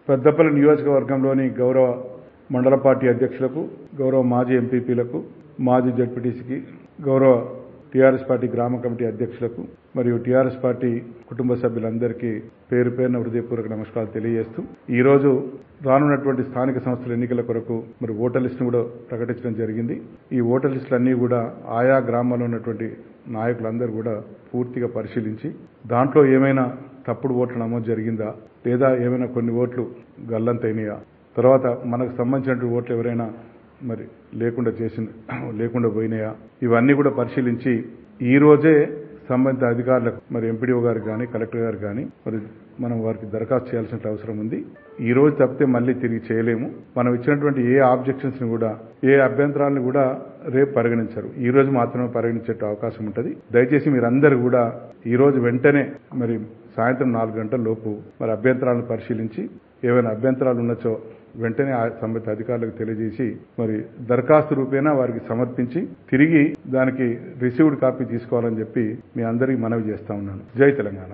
పెద్దపల్లి నియోజకవర్గంలోని గౌరవ మండల పార్టీ అధ్యక్షులకు గౌరవ మాజీ ఎంపీపీలకు మాజీ జడ్పీటీసీకి గౌరవ టీఆర్ఎస్ పార్టీ గ్రామ కమిటీ అధ్యక్షులకు మరియు టీఆర్ఎస్ పార్టీ కుటుంబ సభ్యులందరికీ పేరు పేరున హృదయపూర్వక నమస్కారాలు తెలియజేస్తూ ఈ రోజు రానున్నటువంటి స్థానిక సంస్థల ఎన్నికల కొరకు మరి ఓటర్ లిస్టును కూడా ప్రకటించడం జరిగింది ఈ ఓటర్ లిస్టులన్నీ కూడా ఆయా గ్రామాల్లో ఉన్నటువంటి నాయకులందరూ కూడా పూర్తిగా పరిశీలించి దాంట్లో ఏమైనా తప్పుడు ఓట్ల నమోదు జరిగిందా లేదా ఏమైనా కొన్ని ఓట్లు గల్లంతైనాయా తర్వాత మనకు సంబంధించినటువంటి ఓట్లు ఎవరైనా మరి లేకుండా చేసిన లేకుండా పోయినాయా ఇవన్నీ కూడా పరిశీలించి ఈ రోజే సంబంధిత అధికారులకు మరి ఎంపీడీఓ గారికి కానీ కలెక్టర్ గారికి కానీ మరి మనం వారికి దరఖాస్తు చేయాల్సిన అవసరం ఉంది ఈ రోజు తప్పితే మళ్ళీ తిరిగి చేయలేము మనం ఇచ్చినటువంటి ఏ ఆబ్జెక్షన్స్ ని కూడా ఏ అభ్యంతరాలను కూడా రేపు పరిగణించరు ఈ రోజు మాత్రమే పరిగణించే అవకాశం ఉంటుంది దయచేసి మీరందరూ కూడా ఈ రోజు వెంటనే మరి సాయంత్రం నాలుగు గంటల లోపు మరి అభ్యంతరాలను పరిశీలించి ఏవైనా అభ్యంతరాలు ఉన్నచో వెంటనే ఆ సంబంధిత అధికారులకు తెలియజేసి మరి దరఖాస్తు రూపేణా వారికి సమర్పించి తిరిగి దానికి రిసీవ్డ్ కాపీ తీసుకోవాలని చెప్పి మీ అందరికీ మనవి చేస్తా ఉన్నాను జై తెలంగాణ